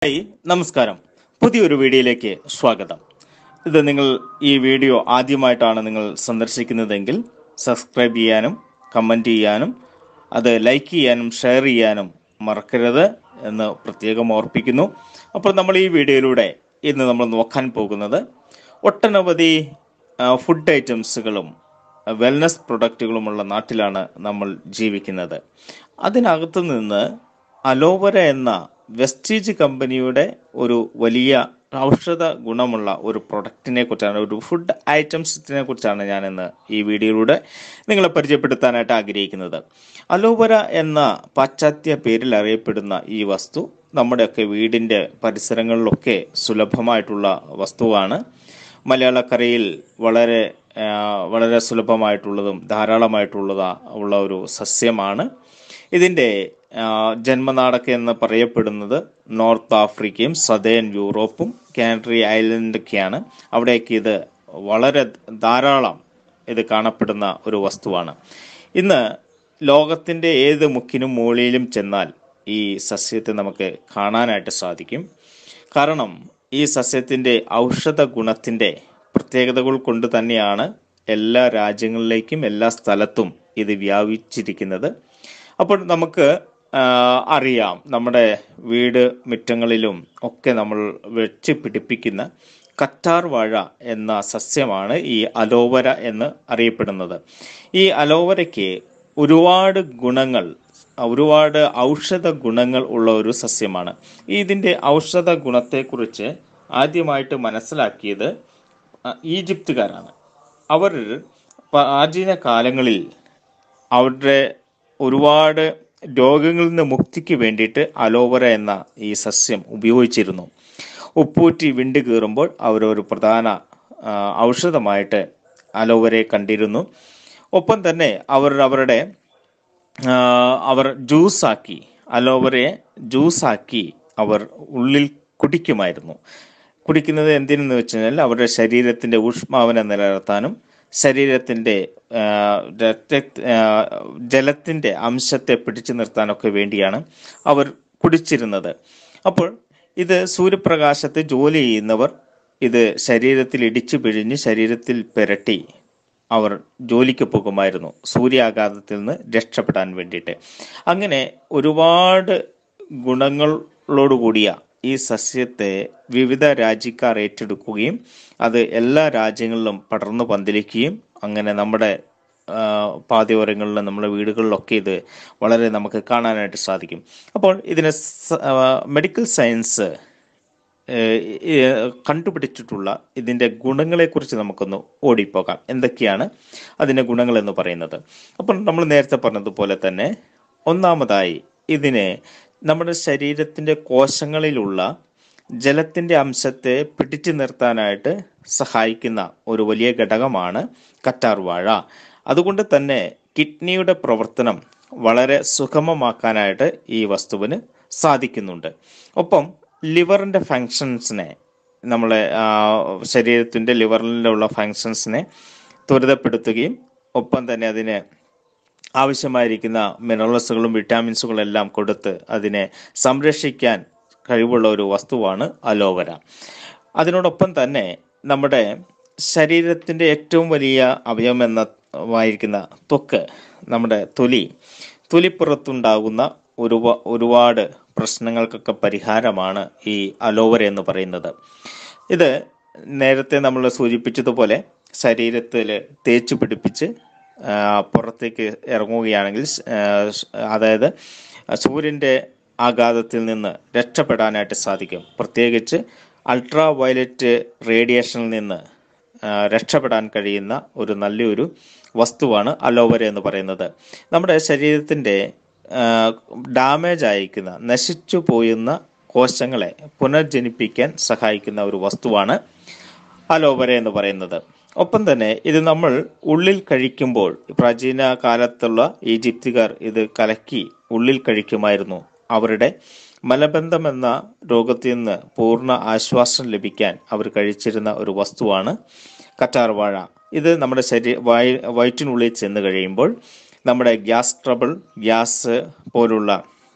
hi നമസ്കാരം പുതിയൊരു വീഡിയോയിലേക്ക് സ്വാഗതം ഇത് നിങ്ങൾ ഈ വീഡിയോ ആദ്യമായിട്ടാണ് നിങ്ങൾ സന്ദർശിക്കുന്നതെങ്കിൽ സബ്സ്ക്രൈബ് ചെയ്യാനും കമൻറ്റ് ചെയ്യാനും അത് ലൈക്ക് ചെയ്യാനും ഷെയർ ചെയ്യാനും മറക്കരുത് എന്ന് പ്രത്യേകം ഓർപ്പിക്കുന്നു അപ്പോൾ നമ്മൾ ഈ വീഡിയോയിലൂടെ ഇന്ന് നമ്മൾ നോക്കാൻ പോകുന്നത് ഒട്ടനവധി ആ, ഫുഡ് ഐറ്റംസുകളും വെൽനസ് പ്രൊഡക്റ്റുകളുമുള്ള നാട്ടിലാണ് നമ്മൾ ജീവിക്കുന്നത് അതിനകത്തു നിന്ന് അലോവര എന്ന വെസ്റ്റീജ് കമ്പനിയുടെ ഒരു വലിയ ഔഷധ ഗുണമുള്ള ഒരു പ്രൊഡക്റ്റിനെ കുറിച്ചാണ് ഒരു ഫുഡ് ഐറ്റംസിനെ കുറിച്ചാണ് ഞാൻ ഇന്ന് ഈ വീഡിയോയിലൂടെ നിങ്ങളെ പരിചയപ്പെടുത്താനായിട്ട് ആഗ്രഹിക്കുന്നത് അലോവര എന്ന പാശ്ചാത്യ പേരിൽ അറിയപ്പെടുന്ന ഈ വസ്തു നമ്മുടെയൊക്കെ വീടിൻ്റെ പരിസരങ്ങളിലൊക്കെ സുലഭമായിട്ടുള്ള വസ്തുവാണ് മലയാളക്കരയിൽ വളരെ ആ, വളരെ സുലഭമായിട്ടുള്ളതും ധാരാളമായിട്ടുള്ളതാ ഉള്ള ഒരു സസ്യമാണ് ഇതിൻ്റെ ആ, ജന്മനാടൊക്കെ എന്ന് പറയപ്പെടുന്നത് നോർത്ത് ആഫ്രിക്കയും സദേൺ യൂറോപ്പും കാനറി ഐലൻഡൊക്കെയാണ് അവിടേക്ക് ഇത് വളരെ ധാരാളം ഇത് കാണപ്പെടുന്ന ഒരു വസ്തുവാണ് ഇന്ന് ലോകത്തിൻ്റെ ഏത് മുക്കിനും മൂലയിലും ചെന്നാൽ ഈ സസ്യത്തെ നമുക്ക് കാണാനായിട്ട് സാധിക്കും കാരണം ഈ സസ്യത്തിൻ്റെ ഔഷധ ഗുണത്തിൻ്റെ പ്രത്യേകതകൾ കൊണ്ട് തന്നെയാണ് എല്ലാ രാജ്യങ്ങളിലേക്കും എല്ലാ സ്ഥലത്തും ഇത് വ്യാപിച്ചിരിക്കുന്നത് അപ്പോൾ നമുക്ക് ആ, അറിയാം നമ്മുടെ വീട് മുറ്റങ്ങളിലും ഒക്കെ നമ്മൾ വെച്ച് പിടിപ്പിക്കുന്ന കറ്റാർ വാഴ എന്ന സസ്യമാണ് ഈ അലോവര എന്ന് അറിയപ്പെടുന്നത് ഈ അലോവരയ്ക്ക് ഒരുപാട് ഗുണങ്ങൾ ഒരുപാട് ഔഷധ ഗുണങ്ങൾ ഉള്ള ഒരു സസ്യമാണ് ഇതിൻ്റെ ഔഷധ ഗുണത്തെക്കുറിച്ച് ആദ്യമായിട്ട് മനസ്സിലാക്കിയത് ആ, ഈജിപ്തുകാരാണ് അവർ പ്രാചീന കാലങ്ങളിൽ അവരുടെ ഒരുപാട് രോഗങ്ങളിൽ നിന്ന് മുക്തിക്ക് വേണ്ടിയിട്ട് അലോവര എന്ന ഈ സസ്യം ഉപയോഗിച്ചിരുന്നു ഉപ്പൂറ്റി വിണ്ട് കീറുമ്പോൾ അവരൊരു പ്രധാന ആ, ഔഷധമായിട്ട് അലോവരയെ കണ്ടിരുന്നു ഒപ്പം തന്നെ അവർ അവരുടെ ആ, അവർ ജ്യൂസാക്കി അലോവരയെ ജ്യൂസാക്കി അവർ ഉള്ളിൽ കുടിക്കുമായിരുന്നു കുടിക്കുന്നത് എന്തിനെന്ന് വെച്ച് കഴിഞ്ഞാൽ അവരുടെ ശരീരത്തിൻ്റെ ഊഷ്മാവിനെ നിലനിർത്താനും ശരീരത്തിൻ്റെ ആ, രക്ത ആ, ജലത്തിൻ്റെ അംശത്തെ പിടിച്ചു നിർത്താനൊക്കെ വേണ്ടിയാണ് അവർ കുടിച്ചിരുന്നത് അപ്പോൾ ഇത് സൂര്യപ്രകാശത്ത് ജോലി ചെയ്യുന്നവർ ഇത് ശരീരത്തിൽ ഇടിച്ചു പിഴിഞ്ഞ് ശരീരത്തിൽ പുരട്ടി അവർ ജോലിക്ക് പോകുമായിരുന്നു സൂര്യാഘാതത്തിൽ നിന്ന് രക്ഷപ്പെടാൻ വേണ്ടിയിട്ട് അങ്ങനെ ഒരുപാട് ഗുണങ്ങളോടുകൂടിയ ഈ സസ്യത്തെ വിവിധ രാജ്യക്കാർ ഏറ്റെടുക്കുകയും അത് എല്ലാ രാജ്യങ്ങളിലും പടർന്നു പന്തലിക്കുകയും അങ്ങനെ നമ്മുടെ ആ, പാതയോരങ്ങളിലും നമ്മുടെ വീടുകളിലൊക്കെ ഇത് വളരെ നമുക്ക് കാണാനായിട്ട് സാധിക്കും അപ്പോൾ ഇതിനെ സ- ആ, മെഡിക്കൽ സയൻസ് ഏഹ് ഏഹ് കണ്ടുപിടിച്ചിട്ടുള്ള ഇതിൻ്റെ ഗുണങ്ങളെക്കുറിച്ച് നമുക്കൊന്ന് ഓടിപ്പോകാം എന്തൊക്കെയാണ് അതിൻ്റെ ഗുണങ്ങൾ എന്ന് പറയുന്നത് അപ്പം നമ്മൾ നേരത്തെ പറഞ്ഞതുപോലെ തന്നെ ഒന്നാമതായി ഇതിനെ നമ്മുടെ ശരീരത്തിൻ്റെ കോശങ്ങളിലുള്ള ജലത്തിൻ്റെ അംശത്തെ പിടിച്ചു നിർത്താനായിട്ട് സഹായിക്കുന്ന ഒരു വലിയ ഘടകമാണ് കറ്റാർ വാഴ അതുകൊണ്ട് തന്നെ കിഡ്നിയുടെ പ്രവർത്തനം വളരെ സുഗമമാക്കാനായിട്ട് ഈ വസ്തുവിന് സാധിക്കുന്നുണ്ട് ഒപ്പം ലിവറിൻ്റെ ഫങ്ഷൻസിനെ നമ്മളെ ആ, ശരീരത്തിൻ്റെ ലിവറിലുള്ള ഫങ്ഷൻസിനെ ത്വരിതപ്പെടുത്തുകയും ഒപ്പം തന്നെ അതിനെ ആവശ്യമായിരിക്കുന്ന മിനറൽസുകളും വിറ്റാമിൻസുകളും എല്ലാം കൊടുത്ത് അതിനെ സംരക്ഷിക്കാൻ കഴിവുള്ള ഒരു വസ്തുവാണ് അലോവര അതിനോടൊപ്പം തന്നെ നമ്മുടെ ശരീരത്തിൻ്റെ ഏറ്റവും വലിയ അവയവം എന്നമായിരിക്കുന്ന ത്വക്ക് നമ്മുടെ തൊലി തൊലിപ്പുറത്തുണ്ടാകുന്ന ഒരു ഒരുപാട് പ്രശ്നങ്ങൾക്കൊക്കെ പരിഹാരമാണ് ഈ അലോവര എന്ന് പറയുന്നത് ഇത് നേരത്തെ നമ്മൾ സൂചിപ്പിച്ചതുപോലെ ശരീരത്തിൽ തേച്ച് പിടിപ്പിച്ച് ആ, പുറത്തേക്ക് ഇറങ്ങുകയാണെങ്കിൽ സ്- ആ, സ്- അതായത് സൂര്യൻ്റെ ആഘാതത്തിൽ നിന്ന് രക്ഷപ്പെടാനായിട്ട് സാധിക്കും പ്രത്യേകിച്ച് അൾട്രാ വയലറ്റ് റേഡിയേഷനിൽ നിന്ന് ആ, രക്ഷപ്പെടാൻ കഴിയുന്ന ഒരു നല്ലൊരു വസ്തുവാണ് അലോവര എന്ന് പറയുന്നത് നമ്മുടെ ശരീരത്തിൻ്റെ ഡാമേജ് അയക്കുന്ന നശിച്ചു പോയുന്ന കോശങ്ങളെ പുനർജനിപ്പിക്കാൻ സഹായിക്കുന്ന ഒരു വസ്തുവാണ് അലോവര എന്ന് പറയുന്നത് ഒപ്പം തന്നെ ഇത് നമ്മൾ ഉള്ളിൽ കഴിക്കുമ്പോൾ പ്രാചീന കാലത്തുള്ള ഈജിപ്തുകാർ ഇത് കലക്കി ഉള്ളിൽ കഴിക്കുമായിരുന്നു അവരുടെ മലബന്ധം എന്ന രോഗത്തിൽ നിന്ന് പൂർണ്ണ ആശ്വാസം ലഭിക്കാൻ അവർ കഴിച്ചിരുന്ന ഒരു വസ്തുവാണ് കറ്റാർ വാഴ ഇത് നമ്മുടെ ശരീര വയ വയറ്റിനുള്ളിൽ ചെന്ന് കഴിയുമ്പോൾ നമ്മുടെ ഗ്യാസ് ട്രബിൾ ഗ്യാസ് പോലുള്ള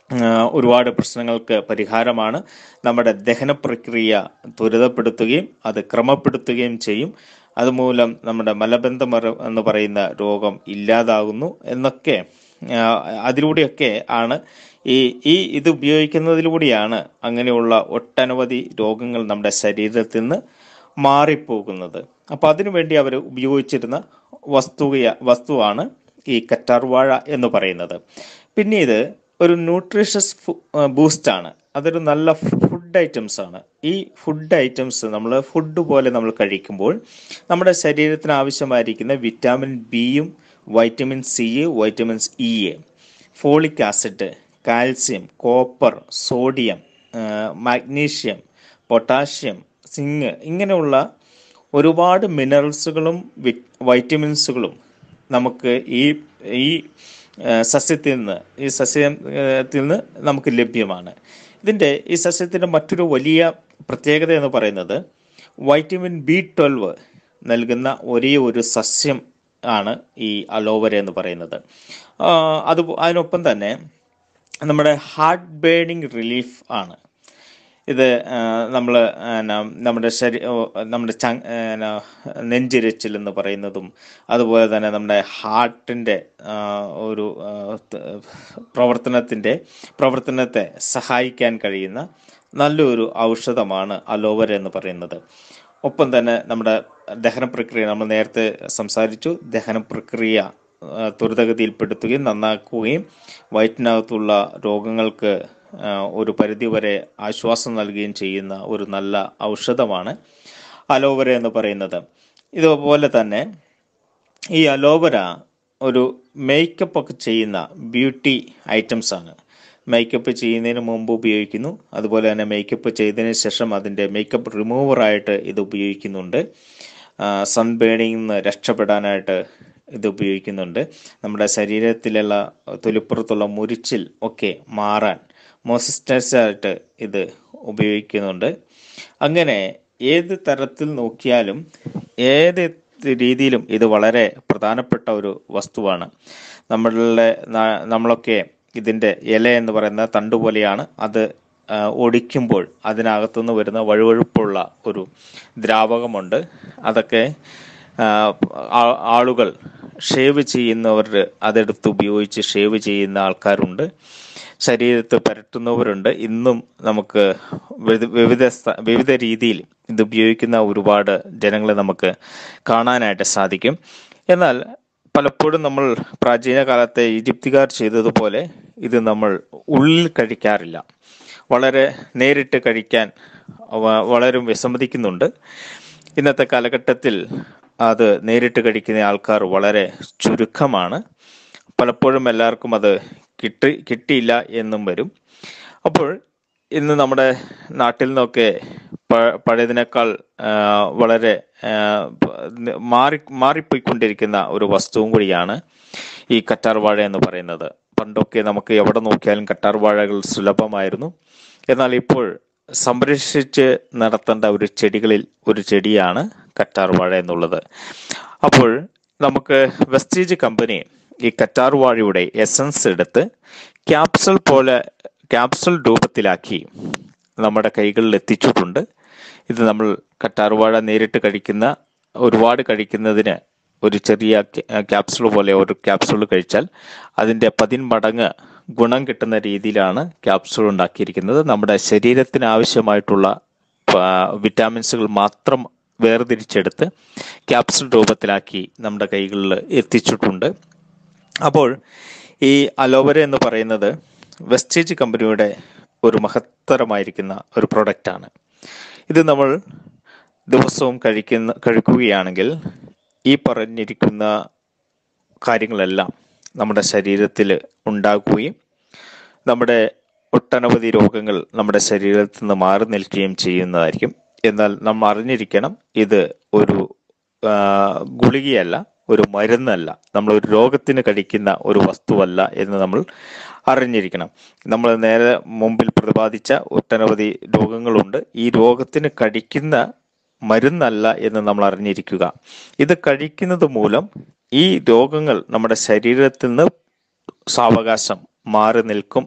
ആ, ഒരുപാട് പ്രശ്നങ്ങൾക്ക് പരിഹാരമാണ് നമ്മുടെ ദഹന പ്രക്രിയ ത്വരിതപ്പെടുത്തുകയും അത് ക്രമപ്പെടുത്തുകയും ചെയ്യും അതുമൂലം നമ്മുടെ മലബന്ധമര എന്ന് പറയുന്ന രോഗം ഇല്ലാതാകുന്നു എന്നൊക്കെ ആ, അതിലൂടെയൊക്കെ ആണ് ഈ ഈ ഇത് ഉപയോഗിക്കുന്നതിലൂടെയാണ് അങ്ങനെയുള്ള ഒട്ടനവധി രോഗങ്ങൾ നമ്മുടെ ശരീരത്തിൽ നിന്ന് മാറിപ്പോകുന്നത് അപ്പൊ അതിനുവേണ്ടി അവർ ഉപയോഗിച്ചിരുന്ന വസ്തുക വസ്തുവാണ് ഈ കറ്റാർവാഴ എന്ന് പറയുന്നത് പിന്നീട് ഒരു ന്യൂട്രീഷ്യസ് ബൂസ്റ്റ് ആണ് അതൊരു നല്ല ഫുഡ് ഐറ്റംസ് ആണ് ഈ ഫുഡ് ഐറ്റംസ് നമ്മൾ ഫുഡ് പോലെ നമ്മൾ കഴിക്കുമ്പോൾ നമ്മുടെ ശരീരത്തിന് ആവശ്യമായിരിക്കുന്ന വിറ്റാമിൻ ബിയും vitamin C vitamins E folic acid calcium copper sodium magnesium potassium zinc ഇങ്ങനെയുള്ള ഒരുപാട് മിനറൽസുകളും വി- വൈറ്റമിൻസുകളും നമുക്ക് ഈ ഈ ആ, സസ്യത്തിൽ നിന്ന് ഈ സസ്യത്തിൽ നിന്ന് നമുക്ക് ലഭ്യമാണ് ഇതിൻ്റെ ഈ സസ്യത്തിൻ്റെ മറ്റൊരു വലിയ പ്രത്യേകത എന്ന് പറയുന്നത് വൈറ്റമിൻ ബി ട്വൽവ് നൽകുന്ന ഒരേ ഒരു സസ്യം ആണ് ഈ അലോവര എന്ന് പറയുന്നത് ആ, അത് അതിനൊപ്പം തന്നെ നമ്മുടെ ഹാർട്ട് ബേണിംഗ് റിലീഫ് ആണ് ഇത് നമ്മൾ നമ്മുടെ ശരീ ഓ, നമ്മുടെ ച നെഞ്ചിരച്ചിൽ എന്ന് പറയുന്നതും അതുപോലെ തന്നെ നമ്മുടെ ഹാർട്ടിൻ്റെ ഒരു ആ, ത- പ്രവർത്തനത്തിൻ്റെ പ്രവർത്തനത്തെ സഹായിക്കാൻ കഴിയുന്ന നല്ലൊരു ഔഷധമാണ് അലോവര എന്ന് പറയുന്നത് ഒപ്പം തന്നെ നമ്മുടെ ദഹന പ്രക്രിയ നമ്മൾ നേരത്തെ സംസാരിച്ചു ദഹന പ്രക്രിയ ആ, ത്വരിതഗതിയിൽപ്പെടുത്തുകയും നന്നാക്കുകയും വയറ്റിനകത്തുള്ള രോഗങ്ങൾക്ക് ആ, ഒരു പരിധിവരെ ആശ്വാസം നൽകുകയും ചെയ്യുന്ന ഒരു നല്ല ഔഷധമാണ് അലോവര എന്ന് പറയുന്നത് ഇതുപോലെ തന്നെ ഈ അലോവര ഒരു മേക്കപ്പ് ഒക്കെ ചെയ്യുന്ന ബ്യൂട്ടി ഐറ്റംസ് ആണ് മേക്കപ്പ് ചെയ്യുന്നതിന് മുമ്പ് ഉപയോഗിക്കുന്നു അതുപോലെ തന്നെ മേക്കപ്പ് ചെയ്തതിന് ശേഷം അതിൻ്റെ മേക്കപ്പ് റിമൂവറായിട്ട് ഇത് ഉപയോഗിക്കുന്നുണ്ട് സൺ ബേണിംഗ് നിന്ന് രക്ഷപ്പെടാനായിട്ട് ഇത് ഉപയോഗിക്കുന്നുണ്ട് നമ്മുടെ ശരീരത്തിലുള്ള തൊലിപ്പുറത്തുള്ള മുരിച്ചിൽ ഒക്കെ മാറാൻ മോസിസ്റ്റേഴ്സായിട്ട് ഇത് ഉപയോഗിക്കുന്നുണ്ട് അങ്ങനെ ഏത് തരത്തിൽ നോക്കിയാലും ഏത് രീതിയിലും ഇത് വളരെ പ്രധാനപ്പെട്ട ഒരു വസ്തുവാണ് നമ്മളുടെ നാ- നമ്മളൊക്കെ ഇതിൻ്റെ ഇല എന്ന് പറയുന്ന തണ്ട് പോലെയാണ് അത് ആ, ഒടിക്കുമ്പോൾ അതിനകത്തുനിന്ന് വരുന്ന വഴുവഴുപ്പുള്ള ഒരു ദ്രാവകമുണ്ട് അതൊക്കെ ആ, ആ- ആളുകൾ ഷേവ് ചെയ്യുന്നവർ അതെടുത്ത് ഉപയോഗിച്ച് ഷേവ് ചെയ്യുന്ന ആൾക്കാരുണ്ട് ശരീരത്ത് പരട്ടുന്നവരുണ്ട് ഇന്നും നമുക്ക് വിവിധ- വിവിധ സ്ഥ- വിവിധ രീതിയിൽ ഇത് ഉപയോഗിക്കുന്ന ഒരുപാട് ജനങ്ങളെ നമുക്ക് കാണാനായിട്ട് സാധിക്കും എന്നാൽ പലപ്പോഴും നമ്മൾ പ്രാചീന കാലത്തെ ഈജിപ്തുകാർ ചെയ്തതുപോലെ ഇത് നമ്മൾ ഉള്ളിൽ കഴിക്കാറില്ല വളരെ നേരിട്ട് കഴിക്കാൻ വ- വളരെ വിസമ്മതിക്കുന്നുണ്ട് ഇന്നത്തെ കാലഘട്ടത്തിൽ അത് നേരിട്ട് കഴിക്കുന്ന ആൾക്കാർ വളരെ ചുരുക്കമാണ് പലപ്പോഴും എല്ലാവർക്കും അത് കിട്ടി കിട്ടിയില്ല എന്നും വരും അപ്പോൾ ഇന്ന് നമ്മുടെ നാട്ടിൽ നിന്നൊക്കെ പ- പഴയതിനേക്കാൾ ആ, വളരെ ആ, പ- മാറി മാറിപ്പോയിക്കൊണ്ടിരിക്കുന്ന ഒരു വസ്തുവും കൂടിയാണ് ഈ കറ്റാർ വാഴ എന്ന് പറയുന്നത് പണ്ടൊക്കെ നമുക്ക് എവിടെ നോക്കിയാലും കറ്റാർ വാഴകൾ സുലഭമായിരുന്നു എന്നാൽ ഇപ്പോൾ സംരക്ഷിച്ച് നടത്തേണ്ട ഒരു ചെടികളിൽ ഒരു ചെടിയാണ് കറ്റാർ വാഴ എന്നുള്ളത് അപ്പോൾ നമുക്ക് വെസ്റ്റീജ് കമ്പനി ഈ കറ്റാർ വാഴയുടെ എസൻസ് എടുത്ത് ക്യാപ്സൽ പോലെ ക്യാപ്സൽ രൂപത്തിലാക്കി നമ്മുടെ കൈകളിൽ എത്തിച്ചിട്ടുണ്ട് ഇത് നമ്മൾ കറ്റാർ വാഴ നേരിട്ട് കഴിക്കുന്ന ഒരുപാട് കഴിക്കുന്നതിന് ഒരു ചെറിയ ക്യാപ്സുൾ പോലെ ഒരു ക്യാപ്സുൾ കഴിച്ചാൽ അതിൻ്റെ പതിന്മടങ്ങ് ഗുണം കിട്ടുന്ന രീതിയിലാണ് ക്യാപ്സുൾ ഉണ്ടാക്കിയിരിക്കുന്നത് നമ്മുടെ ശരീരത്തിന് ആവശ്യമായിട്ടുള്ള ആ, വിറ്റാമിൻസുകൾ മാത്രം വേർതിരിച്ചെടുത്ത് ക്യാപ്സുൾ രൂപത്തിലാക്കി നമ്മുടെ കൈകളിൽ എത്തിച്ചിട്ടുണ്ട് അപ്പോൾ ഈ അലോവര എന്ന് പറയുന്നത് വെസ്റ്റേജ് കമ്പനിയുടെ ഒരു മഹത്തരമായിരിക്കുന്ന ഒരു പ്രൊഡക്റ്റാണ് ഇത് നമ്മൾ ദിവസവും കഴിക്കുന്ന കഴിക്കുകയാണെങ്കിൽ ഈ പറഞ്ഞിരിക്കുന്ന കാര്യങ്ങളെല്ലാം നമ്മുടെ ശരീരത്തിൽ ഉണ്ടാകുകയും നമ്മുടെ ഒട്ടനവധി രോഗങ്ങൾ നമ്മുടെ ശരീരത്തിൽ നിന്ന് മാറി നിൽക്കുകയും ചെയ്യുന്നതായിരിക്കും എന്നാൽ നമ്മൾ അറിഞ്ഞിരിക്കണം ഇത് ഒരു ആ, ഗുളികയല്ല ഒരു മരുന്നല്ല നമ്മൾ ഒരു രോഗത്തിന് കഴിക്കുന്ന ഒരു വസ്തുവല്ല എന്ന് നമ്മൾ അറിഞ്ഞിരിക്കണം നമ്മൾ നേരെ മുമ്പിൽ പ്രതിപാദിച്ച ഒട്ടനവധി രോഗങ്ങളുണ്ട് ഈ രോഗത്തിന് കഴിക്കുന്ന മരുന്നല്ല എന്ന് നമ്മൾ അറിഞ്ഞിരിക്കുക ഇത് കഴിക്കുന്നത് മൂലം ഈ രോഗങ്ങൾ നമ്മുടെ ശരീരത്തിൽ നിന്ന് സാവകാശം മാറി നിൽക്കും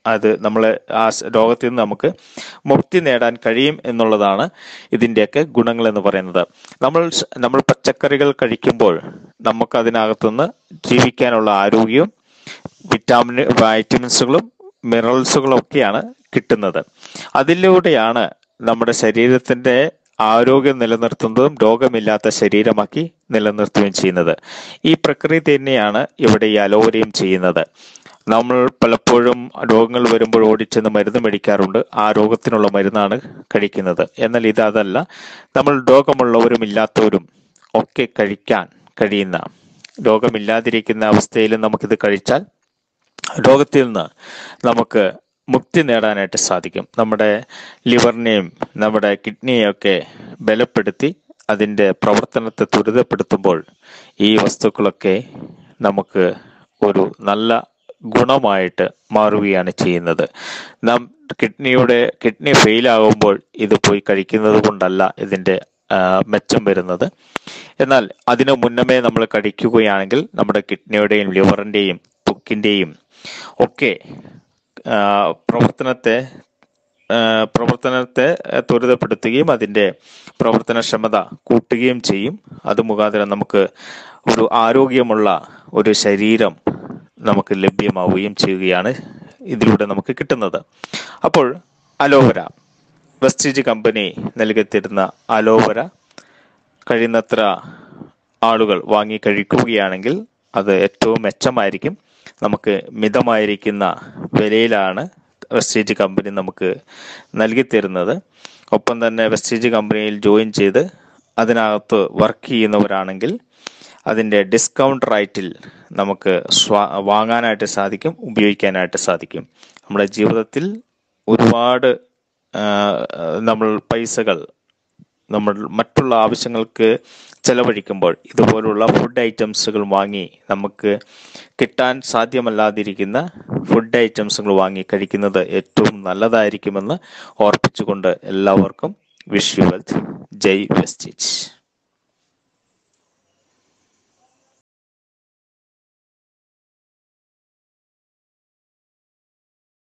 അത് നമ്മൾ ആ സ് രോഗത്തിൽ നിന്ന് നമുക്ക് മുക്തി നേടാൻ കഴിയും എന്നുള്ളതാണ് ഇതിൻ്റെയൊക്കെ ഗുണങ്ങൾ എന്ന് പറയുന്നത് നമ്മൾ സ്- നമ്മൾ പച്ചക്കറികൾ കഴിക്കുമ്പോൾ നമുക്ക് അതിനകത്തുനിന്ന് ജീവിക്കാനുള്ള ആരോഗ്യവും വിറ്റാമിൻ വൈറ്റമിൻസുകളും മിനറൽസുകളും ഒക്കെയാണ് കിട്ടുന്നത് അതിലൂടെയാണ് നമ്മുടെ ശരീരത്തിന്റെ ആരോഗ്യം നിലനിർത്തുന്നതും രോഗമില്ലാത്ത ശരീരമാക്കി നിലനിർത്തുകയും ചെയ്യുന്നത് ഈ പ്രക്രിയ തന്നെയാണ് ഇവിടെ ഈ അലോവരയും ചെയ്യുന്നത് നമ്മൾ പലപ്പോഴും രോഗങ്ങൾ വരുമ്പോൾ ഓടിച്ചെന്ന് മരുന്ന് മേടിക്കാറുണ്ട് ആ രോഗത്തിനുള്ള മരുന്നാണ് കഴിക്കുന്നത് എന്നാൽ ഇത് അതല്ല നമ്മൾ രോഗമുള്ളവരും ഇല്ലാത്തവരും ഒക്കെ കഴിക്കാൻ കഴിയുന്ന രോഗമില്ലാതിരിക്കുന്ന അവസ്ഥയിൽ നമുക്കിത് കഴിച്ചാൽ രോഗത്തിൽ നിന്ന് നമുക്ക് മുക്തി നേടാനായിട്ട് സാധിക്കും നമ്മുടെ ലിവറിനെയും നമ്മുടെ കിഡ്നിയെയും ഒക്കെ ബലപ്പെടുത്തി അതിൻ്റെ പ്രവർത്തനത്തെ ത്വരിതപ്പെടുത്തുമ്പോൾ ഈ വസ്തുക്കളൊക്കെ നമുക്ക് ഒരു നല്ല ഗുണമായിട്ട് മാറുകയാണ് ചെയ്യുന്നത് നാം കിഡ്നിയുടെ കിഡ്നി ഫെയിൽ ആകുമ്പോൾ ഇത് പോയി കഴിക്കുന്നത് കൊണ്ടല്ല ഇതിൻ്റെ ആ, മെച്ചം വരുന്നത് എന്നാൽ അതിനു മുന്നമേ നമ്മൾ കഴിക്കുകയാണെങ്കിൽ നമ്മുടെ കിഡ്നിയുടെയും ലിവറിൻ്റെയും ത്വക്കിൻ്റെയും ഒക്കെ ആ, പ്രവർത്തനത്തെ ആ, പ്രവർത്തനത്തെ ത്വരിതപ്പെടുത്തുകയും അതിൻ്റെ പ്രവർത്തനക്ഷമത കൂട്ടുകയും ചെയ്യും അത് മുഖാന്തരം നമുക്ക് ഒരു ആരോഗ്യമുള്ള ഒരു ശരീരം നമുക്ക് ലഭ്യമാവുകയും ചെയ്യുകയാണ് ഇതിലൂടെ നമുക്ക് കിട്ടുന്നത് അപ്പോൾ അലോവര വെസ്റ്റീജ് കമ്പനി നൽകിത്തരുന്ന അലോവര കഴിയുന്നത്ര ആളുകൾ വാങ്ങി കഴിക്കുകയാണെങ്കിൽ അത് ഏറ്റവും മെച്ചമായിരിക്കും നമുക്ക് മിതമായിരിക്കുന്ന വിലയിലാണ് വെസ്റ്റേജ് കമ്പനി നമുക്ക് നൽകി തരുന്നത് ഒപ്പം തന്നെ വെസ്റ്റേജ് കമ്പനിയിൽ ജോയിൻ ചെയ്ത് അതിനകത്ത് വർക്ക് ചെയ്യുന്നവരാണെങ്കിൽ അതിൻ്റെ ഡിസ്കൗണ്ട് റേറ്റിൽ നമുക്ക് സ്വാ വാങ്ങാനായിട്ട് സാധിക്കും ഉപയോഗിക്കാനായിട്ട് സാധിക്കും നമ്മുടെ ജീവിതത്തിൽ ഒരുപാട് ആ, നമ്മൾ പൈസകൾ നമ്മൾ മറ്റുള്ള ആവശ്യങ്ങൾക്ക് ചെലവഴിക്കുമ്പോൾ ഇതുപോലുള്ള ഫുഡ് ഐറ്റംസുകൾ വാങ്ങി നമുക്ക് കിട്ടാൻ സാധ്യമല്ലാതിരിക്കുന്ന ഫുഡ് ഐറ്റംസുകൾ വാങ്ങി കഴിക്കുന്നത് ഏറ്റവും നല്ലതായിരിക്കുമെന്ന് ഓർപ്പിച്ചുകൊണ്ട് എല്ലാവർക്കും വിഷ് യു വെൽത്ത് ജയ് വെസ്റ്റേജ്